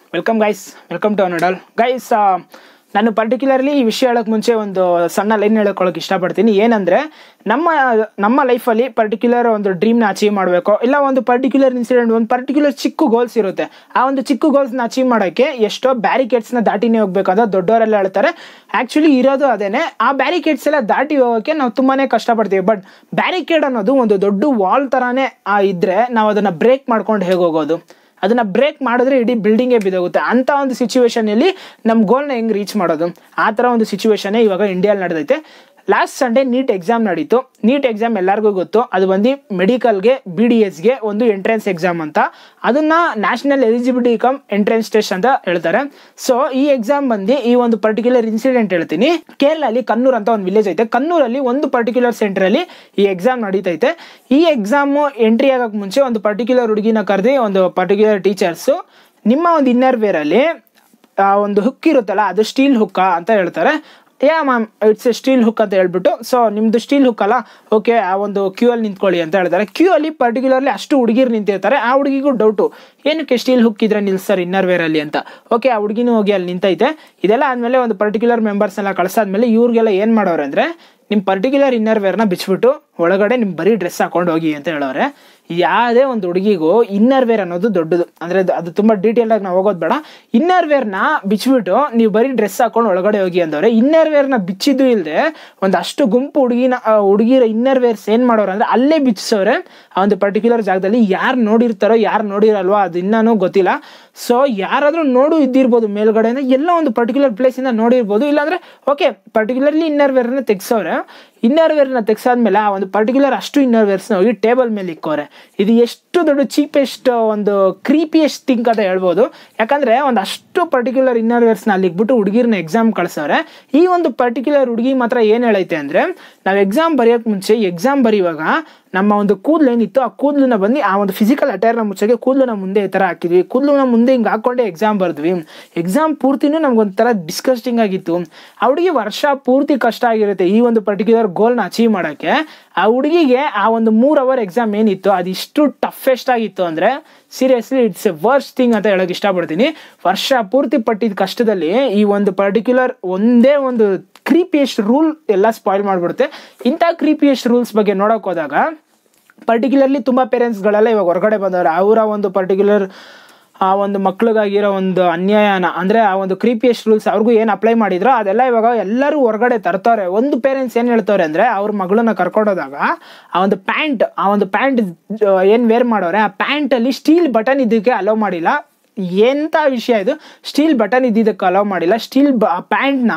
welcome guys welcome to ಅನಡಲ್ guys ನಾನು particularly ಈ ವಿಷಯ ಹೇಳೋಕ್ಕೆ ಮುಂಚೆ ಒಂದು ಸಣ್ಣ ಲೈನ್ ಹೇಳ್ಕೊಳ್ಳೋಕೆ ಇಷ್ಟಪಡ್ತೀನಿ ಏನಂದರೆ ನಮ್ಮ ನಮ್ಮ ಲೈಫಲ್ಲಿ ಪರ್ಟಿಕ್ಯುಲರ್ ಒಂದು ಡ್ರೀಮ್ನ ಅಚೀವ್ ಮಾಡಬೇಕು ಇಲ್ಲ ಒಂದು ಪರ್ಟಿಕ್ಯುಲರ್ ಇನ್ಸಿಡೆಂಟ್ ಒಂದು ಪರ್ಟಿಕ್ಯುಲರ್ ಚಿಕ್ಕ ಗೋಲ್ಸ್ ಇರುತ್ತೆ ಆ ಒಂದು ಚಿಕ್ಕ ಗೋಲ್ಸ್ನ ಅಚೀವ್ ಮಾಡೋಕ್ಕೆ ಎಷ್ಟೋ ಬ್ಯಾರಿಕೇಡ್ಸ್ನ ದಾಟಿನೇ ಹೋಗ್ಬೇಕು ಅಂತ ದೊಡ್ಡವರೆಲ್ಲ ಹೇಳ್ತಾರೆ ಆ್ಯಕ್ಚುಲಿ ಇರೋದು ಅದೇನೆ ಆ ಬ್ಯಾರಿಕೇಡ್ಸ್ ಎಲ್ಲ ದಾಟಿ ಹೋಗೋಕ್ಕೆ ನಾವು ತುಂಬಾ ಕಷ್ಟಪಡ್ತೀವಿ ಬಟ್ ಬ್ಯಾರಿಕೇಡ್ ಅನ್ನೋದು ಒಂದು ದೊಡ್ಡ ವಾಲ್ ಥರನೇ ಇದ್ದರೆ ನಾವು ಅದನ್ನು ಬ್ರೇಕ್ ಮಾಡ್ಕೊಂಡು ಹೇಗೆ ಹೋಗೋದು ಅದನ್ನ ಬ್ರೇಕ್ ಮಾಡಿದ್ರೆ ಇಡೀ ಬಿಲ್ಡಿಂಗೇ ಬಿದ್ದೋಗುತ್ತೆ ಅಂತ ಒಂದು ಸಿಚುವೇಶನಲ್ಲಿ ನಮ್ಮ ಗೋಲ್ನ ಹೆಂಗೆ ರೀಚ್ ಮಾಡೋದು ಆ ಥರ ಒಂದು ಸಿಚುವೇಶನೇ ಇವಾಗ ಇಂಡಿಯಾದಲ್ಲಿ ನಡೆದೈತೆ ಲಾಸ್ಟ್ ಸಂಡೇ ನೀಟ್ ಎಕ್ಸಾಮ್ ನಡೀತು ನೀಟ್ ಎಕ್ಸಾಮ್ ಎಲ್ಲರಿಗೂ ಗೊತ್ತು ಅದು ಬಂದು ಮೆಡಿಕಲ್ಗೆ ಬಿ ಡಿ ಎಸ್ಗೆ ಒಂದು ಎಂಟ್ರೆನ್ಸ್ ಎಕ್ಸಾಮ್ ಅಂತ ಅದನ್ನ national eligibility cum entrance test ಅಂತ ಹೇಳ್ತಾರೆ ಸೊ ಈ ಎಕ್ಸಾಮ್ ಬಂದು ಈ ಒಂದು ಪರ್ಟಿಕ್ಯುಲರ್ ಇನ್ಸಿಡೆಂಟ್ ಹೇಳ್ತೀನಿ ಕೇರಳಲ್ಲಿ ಕನ್ನೂರ್ ಅಂತ ಒಂದು ವಿಲೇಜ್ ಐತೆ ಕನ್ನೂರಲ್ಲಿ ಒಂದು ಪರ್ಟಿಕ್ಯುಲರ್ ಸೆಂಟ್ರಲ್ಲಿ ಈ ಎಕ್ಸಾಮ್ ನಡೀತೈತೆ ಈ ಎಕ್ಸಾಮು ಎಂಟ್ರಿ ಆಗಕ್ಕೆ ಮುಂಚೆ ಒಂದು ಪರ್ಟಿಕ್ಯುಲರ್ ಹುಡುಗಿನ ಕರೆದಿ ಒಂದು ಪರ್ಟಿಕ್ಯುಲರ್ ಟೀಚರ್ಸು ನಿಮ್ಮ ಒಂದು ಇನ್ನರ್ ವೇರಲ್ಲಿ ಒಂದು ಹುಕ್ ಇರುತ್ತಲ್ಲ ಅದು ಸ್ಟೀಲ್ ಹುಕ್ಕ ಅಂತ ಹೇಳ್ತಾರೆ yeah ma'am it's a steel hook ಅಂತ ಹೇಳ್ಬಿಟ್ಟು ಸೊ ನಿಮ್ಮದು ಸ್ಟೀಲ್ ಹುಕ್ ಅಲ್ಲ ಓಕೆ ಆ ಒಂದು ಕ್ಯೂ ಅಲ್ಲಿ ನಿಂತ್ಕೊಳ್ಳಿ ಅಂತ ಹೇಳ್ತಾರೆ ಕ್ಯೂ ಅಲ್ಲಿ ಪರ್ಟಿಕ್ಯುಲರ್ಲಿ ಅಷ್ಟು ಹುಡುಗಿರು ನಿಂತಿರ್ತಾರೆ ಆ ಹುಡುಗಿಗೂ ಡೌಟು ಏನಕ್ಕೆ ಸ್ಟೀಲ್ ಹುಕ್ ಇದ್ರೆ ನಿಲ್ಸರ್ ಇನ್ನರ್ ವೇರಲ್ಲಿ ಅಂತ ಓಕೆ ಆ ಹುಡುಗಿನೂ ಹೋಗಿ ಅಲ್ಲಿ ನಿಂತೈತೆ ಇದೆಲ್ಲ ಆದಮೇಲೆ ಒಂದು ಪರ್ಟಿಕ್ಯುಲರ್ ಮೆಂಬರ್ಸ್ ಎಲ್ಲ ಕಳ್ಸಾದ್ಮೇಲೆ ಇವ್ರಿಗೆಲ್ಲ ಏನು ಮಾಡೋರು ಅಂದರೆ ನಿಮ್ಮ ಪರ್ಟಿಕ್ಯುಲರ್ ಇನ್ನರ್ ವೇರ್ನ ಬಿಚ್ಬಿಟ್ಟು ಒಳಗಡೆ ನಿಮ್ಮ ಬರೀ ಡ್ರೆಸ್ ಹಾಕೊಂಡು ಹೋಗಿ ಅಂತ ಹೇಳೋರೆ ಯಾವುದೇ ಒಂದು ಹುಡುಗಿಗೂ ಇನ್ನರ್ ವೇರ್ ಅನ್ನೋದು ದೊಡ್ಡದು ಅಂದರೆ ಅದು ತುಂಬ ಡೀಟೇಲ್ ಆಗಿ ನಾವು ಹೋಗೋದು ಬೇಡ ಇನ್ನರ್ ವೇರ್ನ ಬಿಚ್ಬಿಟ್ಟು ನೀವು ಬರೀ ಡ್ರೆಸ್ ಹಾಕೊಂಡು ಒಳಗಡೆ ಹೋಗಿ ಅಂದವ್ರೆ ಇನ್ನರ್ ವೇರ್ನ ಬಿಚ್ಚಿದ್ದು ಇಲ್ಲದೆ ಒಂದು ಅಷ್ಟು ಗುಂಪು ಹುಡುಗಿನ ಹುಡುಗಿರ ಇನ್ನರ್ ವೇರ್ಸ್ ಏನು ಮಾಡೋರು ಅಂದರೆ ಅಲ್ಲೇ ಬಿಚ್ಚಿಸೋರೆ ಆ ಒಂದು ಪರ್ಟಿಕ್ಯುಲರ್ ಜಾಗದಲ್ಲಿ ಯಾರು ನೋಡಿರ್ತಾರೋ ಯಾರು ನೋಡಿರಲ್ವೋ ಅದು ಇನ್ನೂ ಗೊತ್ತಿಲ್ಲ ಸೊ ಯಾರಾದರೂ ನೋಡು ಇದ್ದಿರ್ಬೋದು ಮೇಲ್ಗಡೆಯಿಂದ ಎಲ್ಲ ಒಂದು ಪರ್ಟಿಕ್ಯುಲರ್ ಪ್ಲೇಸಿಂದ ನೋಡಿರ್ಬೋದು ಇಲ್ಲಾಂದರೆ ಓಕೆ ಪರ್ಟಿಕ್ಯುಲರ್ಲಿ ಇನ್ನರ್ ವೇರ್ನ ತೆಗ್ಸೋರೆ ಇನ್ನರ್ ವೇರ್ನ ತೆಗ್ಸಾದ್ಮೇಲೆ ಆ ಒಂದು ಪರ್ಟಿಕ್ಯುಲರ್ ಅಷ್ಟು ಇನ್ನರ್ ವೇರ್ಸ್ನ ಹೋಗಿ ಟೇಬಲ್ ಮೇಲೆ ಇಕ್ಕೋರೆ ಇದು ಎಷ್ಟು ದೊಡ್ಡ ಚೀಪೆಸ್ಟ್ ಒಂದು ಕ್ರೀಪಿಯೆಸ್ಟ್ ಥಿಂಕ್ ಅಂತ ಹೇಳ್ಬೋದು ಯಾಕಂದರೆ ಒಂದು ಅಷ್ಟು ಪರ್ಟಿಕ್ಯುಲರ್ ಇನ್ನರ್ ವೇರ್ಸ್ನ ಅಲ್ಲಿ ಇಕ್ಬಿಟ್ಟು ಹುಡುಗಿರ್ನ ಎಕ್ಸಾಮ್ ಕಳ್ಸವ್ರೆ ಈ ಒಂದು ಪರ್ಟಿಕ್ಯುಲರ್ ಹುಡುಗಿ ಮಾತ್ರ ಏನು ಹೇಳೈತೆ ಅಂದರೆ ನಾವು ಎಕ್ಸಾಮ್ ಬರೆಯೋಕ್ಕೆ ಮುಂಚೆ ಎಕ್ಸಾಮ್ ಬರೆಯುವಾಗ ನಮ್ಮ ಒಂದು ಕೂದಲು ಏನಿತ್ತು ಆ ಕೂದಲನ್ನ ಬಂದು ಆ ಒಂದು ಫಿಸಿಕಲ್ ಅಟೈರ್ನ ಮುಚ್ಚೋಕೆ ಕೂದಲನ್ನ ಮುಂದೆ ಈ ಥರ ಹಾಕಿದ್ವಿ ಕೂದಲನ್ನ ಮುಂದೆ ಹಿಂಗೆ ಹಾಕ್ಕೊಂಡೆ ಎಕ್ಸಾಮ್ ಬರೆದ್ವಿ ಎಕ್ಸಾಮ್ ಪೂರ್ತಿನೂ ನಮ್ಗೊಂಥರ ಡಿಸ್ಕಸ್ಟಿಂಗ್ ಆಗಿತ್ತು ಆ ಹುಡುಗಿ ವರ್ಷ ಪೂರ್ತಿ ಕಷ್ಟ ಆಗಿರುತ್ತೆ ಈ ಒಂದು ಪರ್ಟಿಕ್ಯುಲರ್ ಗೋಲ್ನ ಅಚೀವ್ ಮಾಡೋಕ್ಕೆ ಆ ಹುಡುಗಿಗೆ ಆ ಒಂದು ಮೂರು ಅವರ್ ಎಕ್ಸಾಮ್ ಏನಿತ್ತು ಅದು ಇಷ್ಟು ಟಫೆಸ್ಟ್ ಆಗಿತ್ತು ಅಂದರೆ seriously it's a worst thing ಅಂತ ಹೇಳೋಕೆ ಇಷ್ಟಪಡ್ತೀನಿ ವರ್ಷ ಪೂರ್ತಿ ಪಟ್ಟಿದ ಕಷ್ಟದಲ್ಲಿ ಈ ಒಂದು ಪರ್ಟಿಕ್ಯುಲರ್ ಒಂದೇ ಒಂದು ಕ್ರೀಪಿಯೆಸ್ಟ್ ರೂಲ್ ಎಲ್ಲ ಸ್ಪಾಯ್ಲ್ ಮಾಡಿಬಿಡುತ್ತೆ ಇಂಥ ಕ್ರೀಪಿಯೆಸ್ಟ್ ರೂಲ್ಸ್ ಬಗ್ಗೆ ನೋಡೋಕೆ ಹೋದಾಗ ಪರ್ಟಿಕ್ಯುಲರ್ಲಿ ತುಂಬ ಪೇರೆಂಟ್ಸ್ಗಳೆಲ್ಲ ಇವಾಗ ಹೊರಗಡೆ ಬಂದವರು ಅವರ ಒಂದು ಪರ್ಟಿಕ್ಯುಲರ್ ಆ ಒಂದು ಮಕ್ಳಿಗಾಗಿರೋ ಒಂದು ಅನ್ಯಾಯನ ಅಂದರೆ ಆ ಒಂದು ಕ್ರೀಪಿಯೆಸ್ಟ್ ರೂಲ್ಸ್ ಅವ್ರಿಗೂ ಏನು ಅಪ್ಲೈ ಮಾಡಿದ್ರೋ ಅದೆಲ್ಲ ಇವಾಗ ಎಲ್ಲರೂ ಹೊರಗಡೆ ತರ್ತಾರೆ ಒಂದು ಪೇರೆಂಟ್ಸ್ ಏನು ಹೇಳ್ತವ್ರೆ ಅಂದರೆ ಅವ್ರ ಮಗಳನ್ನ ಕರ್ಕೊಂಡೋದಾಗ ಆ ಒಂದು ಪ್ಯಾಂಟ್ ಆ ಒಂದು ಪ್ಯಾಂಟ್ ಏನು ವೇರ್ ಮಾಡೋರೆ ಆ ಪ್ಯಾಂಟಲ್ಲಿ ಸ್ಟೀಲ್ ಬಟನ್ ಇದ್ದಕ್ಕೆ ಅಲೋ ಮಾಡಿಲ್ಲ ಎಂಥ ವಿಷಯ ಇದು ಸ್ಟೀಲ್ ಬಟನ್ ಇದ್ದಿದ್ದಕ್ಕೆ ಅಲೋ ಮಾಡಿಲ್ಲ ಸ್ಟೀಲ್ ಬ ಪ್ಯಾಂಟ್ನ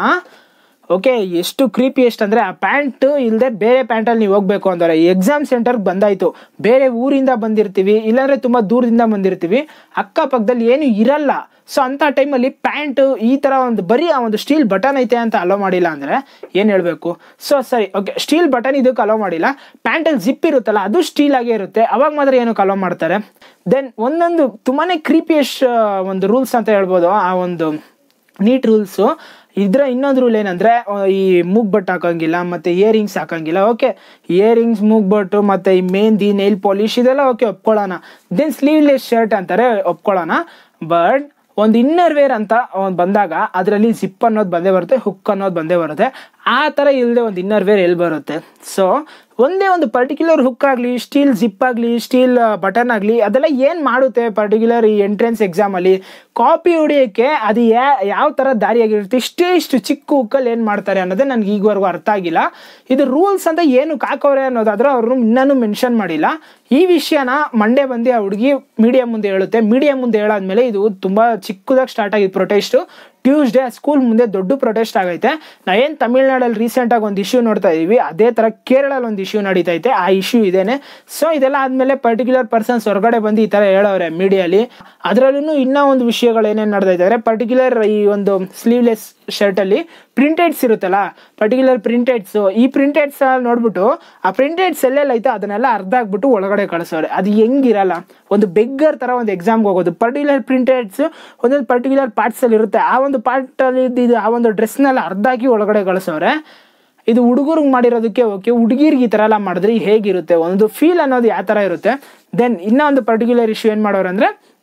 ಓಕೆ ಎಷ್ಟು ಕ್ರೀಪಿ ಎಷ್ಟು ಅಂದರೆ ಆ ಪ್ಯಾಂಟ್ ಇಲ್ಲದೆ ಬೇರೆ ಪ್ಯಾಂಟಲ್ಲಿ ನೀವು ಹೋಗಬೇಕು ಅಂತಾರೆ ಎಕ್ಸಾಮ್ ಸೆಂಟರ್ಗೆ ಬಂದಾಯಿತು ಬೇರೆ ಊರಿಂದ ಬಂದಿರ್ತೀವಿ ಇಲ್ಲಾಂದರೆ ತುಂಬ ದೂರದಿಂದ ಬಂದಿರ್ತೀವಿ ಅಕ್ಕಪಕ್ಕದಲ್ಲಿ ಏನು ಇರಲ್ಲ ಸೊ ಅಂಥ ಟೈಮಲ್ಲಿ ಪ್ಯಾಂಟು ಈ ಥರ ಒಂದು ಬರೀ ಆ ಒಂದು ಸ್ಟೀಲ್ ಬಟನ್ ಐತೆ ಅಂತ ಅಲೋ ಮಾಡಿಲ್ಲ ಅಂದರೆ ಏನು ಹೇಳಬೇಕು ಸೊ ಸರಿ ಓಕೆ ಸ್ಟೀಲ್ ಬಟನ್ ಇದಕ್ಕೆ ಅಲೋ ಮಾಡಿಲ್ಲ ಪ್ಯಾಂಟಲ್ಲಿ ಜಿಪ್ ಇರುತ್ತಲ್ಲ ಅದು ಸ್ಟೀಲ್ ಆಗೇ ಇರುತ್ತೆ ಅವಾಗ ಮಾತ್ರ ಏನಕ್ಕೆ ಅಲೋ ಮಾಡ್ತಾರೆ ದೆನ್ ಒಂದೊಂದು ತುಂಬಾ ಕ್ರೀಪಿಯಸ್ಟ್ ಒಂದು ರೂಲ್ಸ್ ಅಂತ ಹೇಳ್ಬೋದು ಆ ಒಂದು ನೀಟ್ ರೂಲ್ಸು ಇದರ ಇನ್ನೊಂದು ರೂಲ್ ಏನಂದರೆ ಈ ಮೂಗ್ ಬಟ್ ಹಾಕೋಂಗಿಲ್ಲ ಮತ್ತು ಇಯರಿಂಗ್ಸ್ ಹಾಕೋಂಗಿಲ್ಲ ಓಕೆ ಇಯರಿಂಗ್ಸ್ ಮೂಗ್ ಬಟ್ಟು ಮತ್ತು ಈ ಮೆಹಂದಿ ನೈಲ್ ಪಾಲಿಶ್ ಇದೆಲ್ಲ ಓಕೆ ಒಪ್ಕೊಳ್ಳೋಣ ದೆನ್ ಸ್ಲೀವ್ಲೆಸ್ ಶರ್ಟ್ ಅಂತಾರೆ ಒಪ್ಕೊಳ್ಳೋಣ ಬಟ್ ಒಂದು ಇನ್ನರ್ ವೇರ್ ಅಂತ ಒಂದು ಬಂದಾಗ ಅದರಲ್ಲಿ ಜಿಪ್ ಅನ್ನೋದು ಬಂದೇ ಬರುತ್ತೆ ಹುಕ್ ಅನ್ನೋದು ಬಂದೇ ಬರುತ್ತೆ ಆ ಥರ ಇಲ್ಲದೆ ಒಂದು ಇನ್ನರ್ ವೇರ್ ಎಲ್ಲಿ ಬರುತ್ತೆ ಸೊ ಒಂದೇ ಒಂದು ಪರ್ಟಿಕ್ಯುಲರ್ ಹುಕ್ ಆಗಲಿ ಸ್ಟೀಲ್ ಜಿಪ್ ಆಗಲಿ ಸ್ಟೀಲ್ ಬಟನ್ ಆಗಲಿ ಅದೆಲ್ಲ ಏನು ಮಾಡುತ್ತೆ ಪರ್ಟಿಕ್ಯುಲರ್ ಈ ಎಂಟ್ರೆನ್ಸ್ ಎಕ್ಸಾಮಲ್ಲಿ ಕಾಪಿ ಹೊಡಿಯೋಕ್ಕೆ ಅದು ಯಾ ಯಾವ ಥರ ದಾರಿಯಾಗಿರುತ್ತೆ ಇಷ್ಟೇ ಇಷ್ಟು ಚಿಕ್ಕ ಹುಕ್ಕಲ್ಲಿ ಏನು ಮಾಡ್ತಾರೆ ಅನ್ನೋದೇ ನನಗೆ ಈಗವರೆಗೂ ಅರ್ಥ ಆಗಿಲ್ಲ ಇದು ರೂಲ್ಸ್ ಅಂತ ಏನು ಕಾಕೋರೆ ಅನ್ನೋದಾದ್ರೆ ಅವರು ಇನ್ನೂ ಮೆನ್ಷನ್ ಮಾಡಿಲ್ಲ ಈ ವಿಷಯನ ಮಂಡೇ ಬಂದು ಆ ಹುಡುಗಿ ಮೀಡಿಯಾ ಮುಂದೆ ಹೇಳುತ್ತೆ ಮೀಡಿಯಾ ಮುಂದೆ ಹೇಳಾದ್ಮೇಲೆ ಇದು ತುಂಬ ಚಿಕ್ಕದಾಗಿ ಸ್ಟಾರ್ಟ್ ಆಗಿದ್ದು ಪ್ರೊಟೆಸ್ಟು ಟ್ಯೂಸ್ಡೇ ಸ್ಕೂಲ್ ಮುಂದೆ ದೊಡ್ಡ ಪ್ರೊಟೆಸ್ಟ್ ಆಗೈತೆ ನಾ ಏನು ತಮಿಳ್ನಾಡಲ್ಲಿ ರೀಸೆಂಟಾಗಿ ಒಂದು ಇಶ್ಯೂ ನೋಡ್ತಾ ಇದೀವಿ ಅದೇ ಥರ ಕೇರಳಲ್ಲಿ ಒಂದು ಇಶ್ಯೂ ನಡೀತೈತೆ ಆ ಇಶ್ಯೂ ಇದೇನೆ ಸೊ ಇದೆಲ್ಲ ಆದಮೇಲೆ ಪರ್ಟಿಕ್ಯುಲರ್ ಪರ್ಸನ್ಸ್ ಹೊರಗಡೆ ಬಂದು ಈ ಥರ ಹೇಳೋರೆ ಮೀಡಿಯಲ್ಲಿ ಅದರಲ್ಲೂ ಇನ್ನೂ ಒಂದು ವಿಷಯಗಳು ಏನೇನು ನಡೆದೈತೆ ಅಂದರೆ ಪರ್ಟಿಕ್ಯುಲರ್ ಈ ಒಂದು ಸ್ಲೀವ್ಲೆಸ್ ಶರ್ಟಲ್ಲಿ ಪ್ರಿಂಟೆಡ್ಸ್ ಇರುತ್ತಲ್ಲ ಪರ್ಟಿಕ್ಯುಲರ್ ಪ್ರಿಂಟೆಡ್ಸು ಈ ಪ್ರಿಂಟೆಡ್ಸ್ ನೋಡ್ಬಿಟ್ಟು ಆ ಪ್ರಿಂಟೆಡ್ಸ್ ಎಲ್ಲೆಲ್ಲ ಐತೆ ಅದನ್ನೆಲ್ಲ ಅರ್ಧ ಆಗ್ಬಿಟ್ಟು ಒಳಗಡೆ ಕಳಿಸೋರೆ ಅದು ಹೆಂಗಿರಲ್ಲ ಒಂದು ಬೆಗ್ಗರ್ ಥರ ಒಂದು ಎಕ್ಸಾಮ್ಗೆ ಹೋಗೋದು ಪರ್ಟಿಕ್ಯುಲರ್ ಪ್ರಿಂಟೆಡ್ಸ್ ಒಂದೊಂದು ಪರ್ಟಿಕ್ಯುಲರ್ ಪಾರ್ಟ್ಸಲ್ಲಿ ಇರುತ್ತೆ ಆ ಒಂದು ಪಾರ್ಟಲ್ಲಿ ಇದ್ದಿದ್ದು ಆ ಒಂದು ಡ್ರೆಸ್ನೆಲ್ಲ ಅರ್ಧ ಹಾಕಿ ಒಳಗಡೆ ಕಳಿಸೋರೆ ಇದು ಹುಡುಗರಿಗೆ ಮಾಡಿರೋದಕ್ಕೆ ಓಕೆ ಹುಡುಗಿರಿಗೆ ಈ ಥರ ಎಲ್ಲ ಮಾಡಿದ್ರೆ ಹೇಗಿರುತ್ತೆ ಒಂದು ಫೀಲ್ ಅನ್ನೋದು ಯಾವ ಥರ ಇರುತ್ತೆ ದೆನ್ ಇನ್ನೂ ಒಂದು ಪರ್ಟಿಕ್ಯುಲರ್ ಇಶ್ಯೂ ಏನು ಮಾಡೋರು ಅಂದರೆ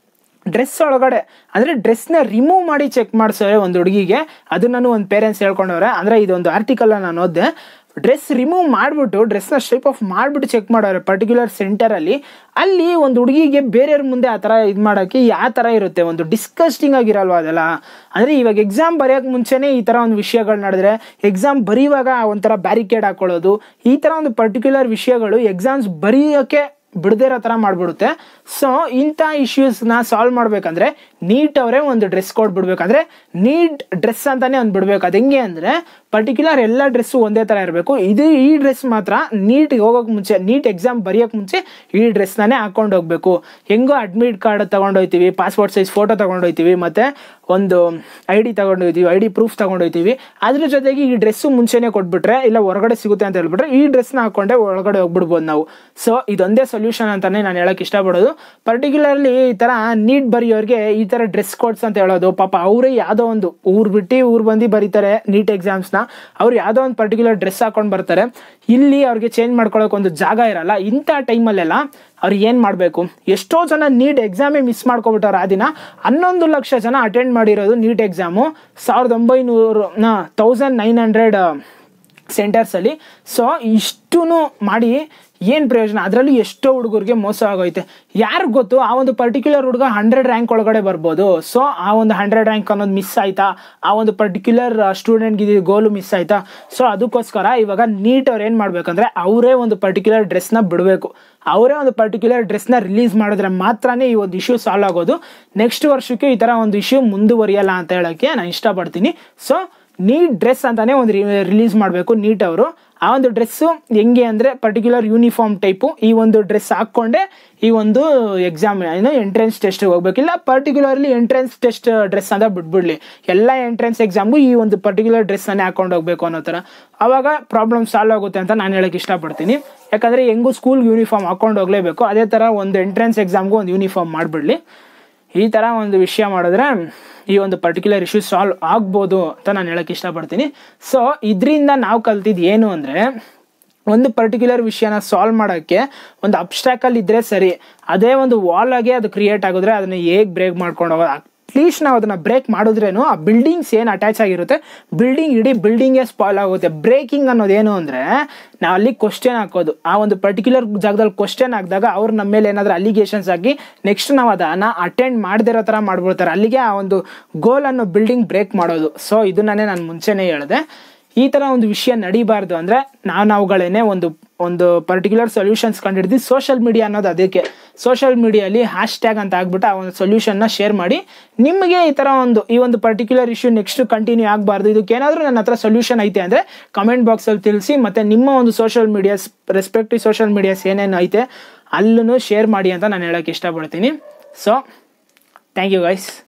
ಡ್ರೆಸ್ ಒಳಗಡೆ ಅಂದರೆ ಡ್ರೆಸ್ನ ರಿಮೂವ್ ಮಾಡಿ ಚೆಕ್ ಮಾಡಿಸೋರೆ ಒಂದು ಹುಡುಗಿಗೆ ಅದು ನಾನು ಒಂದು ಪೇರೆಂಟ್ಸ್ ಹೇಳ್ಕೊಂಡವ್ರೆ ಅಂದರೆ ಇದೊಂದು ಆರ್ಟಿಕಲ್ ನಾನು ಓದಿದೆ ಡ್ರೆಸ್ ರಿಮೂವ್ ಮಾಡಿಬಿಟ್ಟು ಡ್ರೆಸ್ನ ಸ್ಟೈಪ್ ಆಫ್ ಮಾಡಿಬಿಟ್ಟು ಚೆಕ್ ಮಾಡೋರೆ ಪರ್ಟಿಕ್ಯುಲರ್ ಸೆಂಟರಲ್ಲಿ ಅಲ್ಲಿ ಒಂದು ಹುಡುಗಿಗೆ ಬೇರೆಯವ್ರ ಮುಂದೆ ಆ ಥರ ಇದು ಮಾಡೋಕ್ಕೆ ಯಾವ ಥರ ಇರುತ್ತೆ ಒಂದು ಡಿಸ್ಕಸ್ಟಿಂಗ್ ಆಗಿರಲ್ವ ಅದೆಲ್ಲ ಅಂದರೆ ಇವಾಗ ಎಕ್ಸಾಮ್ ಬರೆಯೋಕ್ಕೆ ಮುಂಚೆನೇ ಈ ಥರ ಒಂದು ವಿಷಯಗಳು ನಡೆದ್ರೆ ಎಕ್ಸಾಮ್ ಬರೆಯುವಾಗ ಒಂಥರ ಬ್ಯಾರಿಕೇಡ್ ಹಾಕೊಳ್ಳೋದು ಈ ಥರ ಒಂದು ಪರ್ಟಿಕ್ಯುಲರ್ ವಿಷಯಗಳು ಎಕ್ಸಾಮ್ಸ್ ಬರೆಯೋಕ್ಕೆ ಬಿಡದೇ ಇರೋ ಥರ ಮಾಡಿಬಿಡುತ್ತೆ ಸೊ ಇಂಥ ಇಶ್ಯೂಸ್ನ ಸಾಲ್ವ್ ಮಾಡಬೇಕಂದ್ರೆ ನೀಟ್ ಅವರೇ ಒಂದು ಡ್ರೆಸ್ ಕೋಡ್ ಬಿಡ್ಬೇಕಂದ್ರೆ ನೀಟ್ ಡ್ರೆಸ್ ಅಂತಾನೆ ಒಂದು ಬಿಡ್ಬೇಕು ಅದು ಹೆಂಗೆ ಅಂದರೆ ಪರ್ಟಿಕ್ಯುಲರ್ ಎಲ್ಲ ಡ್ರೆಸ್ಸು ಒಂದೇ ಥರ ಇರಬೇಕು ಇದು ಈ ಡ್ರೆಸ್ ಮಾತ್ರ ನೀಟ್ಗೆ ಹೋಗೋಕೆ ಮುಂಚೆ ನೀಟ್ ಎಕ್ಸಾಮ್ ಬರೆಯೋಕೆ ಮುಂಚೆ ಈ ಡ್ರೆಸ್ನೇ ಹಾಕೊಂಡು ಹೋಗಬೇಕು ಹೆಂಗೋ ಅಡ್ಮಿಟ್ ಕಾರ್ಡ್ ತೊಗೊಂಡೋಗ್ತೀವಿ ಪಾಸ್ಪೋರ್ಟ್ ಸೈಜ್ ಫೋಟೋ ತೊಗೊಂಡೋಗ್ತೀವಿ ಮತ್ತು ಒಂದು ಐ ಡಿ ತೊಗೊಂಡೋಗ್ತೀವಿ ಐ ಡಿ ಪ್ರೂಫ್ ತೊಗೊಂಡೋಗ್ತೀವಿ ಅದ್ರ ಜೊತೆಗೆ ಈ ಡ್ರೆಸ್ಸು ಮುಂಚೆನೇ ಕೊಟ್ಬಿಟ್ರೆ ಇಲ್ಲ ಹೊರಗಡೆ ಸಿಗುತ್ತೆ ಅಂತ ಹೇಳ್ಬಿಟ್ರೆ ಈ ಡ್ರೆಸ್ನ ಹಾಕೊಂಡೆ ಒಳಗಡೆ ಹೋಗ್ಬಿಡ್ಬೋದು ನಾವು ಸೊ ಇದೊಂದೇ ಸೊಲ್ಯೂಷನ್ ಅಂತಾನೆ ನಾನು ಹೇಳಕ್ಕೆ ಇಷ್ಟಪಡೋದು ಪರ್ಟಿಕ್ಯುಲರ್ಲಿ ಈ ಥರ ನೀಟ್ ಬರೆಯೋರಿಗೆ ಈ ಥರ ಡ್ರೆಸ್ ಕೋಡ್ಸ್ ಅಂತ ಹೇಳೋದು ಪಾಪ ಅವರೇ ಯಾವುದೋ ಒಂದು ಊರು ಬಿಟ್ಟು ಊರು ಬಂದು ಬರೀತಾರೆ ನೀಟ್ ಎಕ್ಸಾಮ್ಸ್ನ ಅವ್ರು ಯಾವುದೋ ಒಂದು ಪರ್ಟಿಕ್ಯುಲರ್ ಡ್ರೆಸ್ ಹಾಕೊಂಡು ಬರ್ತಾರೆ ಇಲ್ಲಿ ಅವ್ರಿಗೆ ಚೇಂಜ್ ಮಾಡ್ಕೊಳ್ಳೋಕೆ ಒಂದು ಜಾಗ ಇರಲ್ಲ ಇಂಥ ಟೈಮಲ್ಲೆಲ್ಲ ಅವ್ರು ಏನು ಮಾಡಬೇಕು ಎಷ್ಟೋ ಜನ ನೀಟ್ ಎಕ್ಸಾಮೇ ಮಿಸ್ ಮಾಡ್ಕೊಬಿಟ್ಟವ್ರು ಆ ದಿನ ಹನ್ನೊಂದು ಲಕ್ಷ ಜನ ಅಟೆಂಡ್ ಮಾಡಿರೋದು ನೀಟ್ ಎಕ್ಸಾಮು ಸಾವಿರದ ಒಂಬೈನೂರು ತೌಸಂಡ್ ನೈನ್ ಹಂಡ್ರೆಡ್ ಸೆಂಟರ್ಸಲ್ಲಿ ಸೊ ಇಷ್ಟೂ ಮಾಡಿ ಏನು ಪ್ರಯೋಜನ ಅದರಲ್ಲಿ ಎಷ್ಟೋ ಹುಡುಗರಿಗೆ ಮೋಸ ಆಗೋಯ್ತೆ ಯಾರಿಗೆ ಗೊತ್ತು ಆ ಒಂದು ಪರ್ಟಿಕ್ಯುಲರ್ ಹುಡುಗ ಹಂಡ್ರೆಡ್ ರ್ಯಾಂಕ್ ಒಳಗಡೆ ಬರ್ಬೋದು ಸೊ ಆ ಒಂದು ಹಂಡ್ರೆಡ್ ರ್ಯಾಂಕ್ ಅನ್ನೋದು ಮಿಸ್ ಆಯ್ತಾ ಆ ಒಂದು ಪರ್ಟಿಕ್ಯುಲರ್ ಸ್ಟೂಡೆಂಟ್ಗೆ ಇದು ಗೋಲು ಮಿಸ್ ಆಯ್ತಾ ಸೊ ಅದಕ್ಕೋಸ್ಕರ ಇವಾಗ ನೀಟ್ ಅವ್ರು ಏನು ಮಾಡ್ಬೇಕಂದ್ರೆ ಅವರೇ ಒಂದು ಪರ್ಟಿಕ್ಯುಲರ್ ಡ್ರೆಸ್ನ ಬಿಡಬೇಕು ಅವರೇ ಒಂದು ಪರ್ಟಿಕ್ಯುಲರ್ ಡ್ರೆಸ್ನ ರಿಲೀಸ್ ಮಾಡಿದ್ರೆ ಮಾತ್ರನೇ ಈ ಒಂದು ಇಶ್ಯೂ ಸಾಲ್ವ್ ಆಗೋದು ನೆಕ್ಸ್ಟ್ ವರ್ಷಕ್ಕೆ ಈ ಥರ ಒಂದು ಇಶ್ಯೂ ಮುಂದುವರಿಯಲ್ಲ ಅಂತ ಹೇಳೋಕ್ಕೆ ನಾನು ಇಷ್ಟಪಡ್ತೀನಿ ಸೊ ನೀಟ್ ಡ್ರೆಸ್ ಅಂತಾನೆ ಒಂದು ರಿಲೀಸ್ ಮಾಡಬೇಕು ನೀಟ್ ಅವರು ಆ ಒಂದು ಡ್ರೆಸ್ಸು ಹೆಂಗೆ ಅಂದರೆ ಪರ್ಟಿಕ್ಯುಲರ್ ಯೂನಿಫಾರ್ಮ್ ಟೈಪು ಈ ಒಂದು ಡ್ರೆಸ್ ಹಾಕ್ಕೊಂಡೆ ಈ ಒಂದು ಎಕ್ಸಾಮ್ ಏನು ಎಂಟ್ರೆನ್ಸ್ ಟೆಸ್ಟ್ಗೆ ಹೋಗ್ಬೇಕಿಲ್ಲ ಪರ್ಟಿಕ್ಯುಲರ್ಲಿ ಎಂಟ್ರೆನ್ಸ್ ಟೆಸ್ಟ್ ಡ್ರೆಸ್ ಅಂತ ಬಿಟ್ಬಿಡ್ಲಿ ಎಲ್ಲ ಎಂಟ್ರೆನ್ಸ್ ಎಕ್ಸಾಮ್ಗೂ ಈ ಒಂದು ಪರ್ಟಿಕ್ಯುಲರ್ ಡ್ರೆಸ್ಸನ್ನೇ ಹಾಕೊಂಡು ಹೋಗ್ಬೇಕು ಅನ್ನೋ ಥರ ಆವಾಗ ಪ್ರಾಬ್ಲಮ್ ಸಾಲ್ವ್ ಆಗುತ್ತೆ ಅಂತ ನಾನು ಹೇಳಕ್ಕೆ ಇಷ್ಟಪಡ್ತೀನಿ ಯಾಕಂದರೆ ಹೆಂಗೂ ಸ್ಕೂಲ್ ಯೂನಿಫಾರ್ಮ್ ಹಾಕೊಂಡು ಹೋಗಲೇಬೇಕು ಅದೇ ಥರ ಒಂದು ಎಂಟ್ರೆನ್ಸ್ ಎಕ್ಸಾಮ್ಗೂ ಒಂದು ಯೂನಿಫಾರ್ಮ್ ಮಾಡಿಬಿಡ್ಲಿ ಈ ಥರ ಒಂದು ವಿಷಯ ಮಾಡಿದ್ರೆ ಈ ಒಂದು ಪರ್ಟಿಕ್ಯುಲರ್ ಇಶ್ಯೂ ಸಾಲ್ವ್ ಆಗ್ಬೋದು ಅಂತ ನಾನು ಹೇಳಕ್ಕೆ ಇಷ್ಟಪಡ್ತೀನಿ ಸೊ ಇದರಿಂದ ನಾವು ಕಲ್ತಿದ್ದು ಏನು ಅಂದರೆ ಒಂದು ಪರ್ಟಿಕ್ಯುಲರ್ ವಿಷಯನ ಸಾಲ್ವ್ ಮಾಡೋಕ್ಕೆ ಒಂದು ಅಬ್ಸ್ಟ್ಯಾಕಲ್ ಇದ್ದರೆ ಸರಿ ಅದೇ ಒಂದು ವಾಲಾಗೆ ಅದು ಕ್ರಿಯೇಟ್ ಆಗಿದ್ರೆ ಅದನ್ನು ಹೇಗೆ ಬ್ರೇಕ್ ಮಾಡ್ಕೊಂಡು ಹೋಗೋದು ಅಟ್ಲೀಸ್ಟ್ ನಾವು ಅದನ್ನು ಬ್ರೇಕ್ ಮಾಡಿದ್ರೇನು ಆ ಬಿಲ್ಡಿಂಗ್ಸ್ ಏನು ಅಟ್ಯಾಚ್ ಆಗಿರುತ್ತೆ ಬಿಲ್ಡಿಂಗ್ ಇಡೀ ಬಿಲ್ಡಿಂಗೇ ಸ್ಪಾಯ್ಲ್ ಆಗುತ್ತೆ ಬ್ರೇಕಿಂಗ್ ಅನ್ನೋದೇನು ಅಂದರೆ ನಾವು ಅಲ್ಲಿ ಕ್ವಶನ್ ಹಾಕೋದು ಆ ಒಂದು ಪರ್ಟಿಕ್ಯುಲರ್ ಜಾಗದಲ್ಲಿ ಕ್ವಶನ್ ಹಾಕಿದಾಗ ಅವ್ರು ನಮ್ಮ ಮೇಲೆ ಏನಾದರೂ ಅಲಿಗೇಷನ್ಸ್ ಹಾಕಿ ನೆಕ್ಸ್ಟ್ ನಾವು ಅದನ್ನು ಅಟೆಂಡ್ ಮಾಡದಿರೋ ಥರ ಮಾಡ್ಬಿಡ್ತಾರೆ ಅಲ್ಲಿಗೆ ಆ ಒಂದು ಗೋಲ್ ಅನ್ನೋ ಬಿಲ್ಡಿಂಗ್ ಬ್ರೇಕ್ ಮಾಡೋದು ಸೊ ಇದನ್ನೇ ನಾನು ಮುಂಚೆನೇ ಹೇಳಿದೆ ಈ ಥರ ಒಂದು ವಿಷಯ ನಡಿಬಾರ್ದು ಅಂದರೆ ನಾವು ನಾವುಗಳೇನೆ ಒಂದು ಒಂದು ಪರ್ಟಿಕ್ಯುಲರ್ ಸೊಲ್ಯೂಷನ್ಸ್ ಕಂಡಿಡ್ದು ಸೋಷಿಯಲ್ ಮೀಡಿಯಾ ಅನ್ನೋದು ಅದಕ್ಕೆ ಸೋಷಿಯಲ್ ಮೀಡಿಯಲ್ಲಿ ಹ್ಯಾಶ್ ಟ್ಯಾಗ್ ಅಂತ ಆಗ್ಬಿಟ್ಟು ಆ ಒಂದು ಸೊಲ್ಯೂಷನ್ನ ಶೇರ್ ಮಾಡಿ ನಿಮಗೆ ಈ ಥರ ಒಂದು ಈ ಒಂದು ಪರ್ಟಿಕ್ಯುಲರ್ ಇಶ್ಯೂ ನೆಕ್ಸ್ಟ್ ಕಂಟಿನ್ಯೂ ಆಗಬಾರ್ದು ಇದಕ್ಕೆ ಏನಾದರೂ ನನ್ನ ಹತ್ರ ಸೊಲ್ಯೂಷನ್ ಐತೆ ಅಂದರೆ ಕಮೆಂಟ್ ಬಾಕ್ಸಲ್ಲಿ ತಿಳಿಸಿ ಮತ್ತು ನಿಮ್ಮ ಒಂದು social medias respective social medias ಏನೇನು ಐತೆ ಅಲ್ಲೂ ಶೇರ್ ಮಾಡಿ ಅಂತ ನಾನು ಹೇಳೋಕ್ಕೆ ಇಷ್ಟಪಡ್ತೀನಿ ಸೊ ಥ್ಯಾಂಕ್ ಯು ಗೈಸ್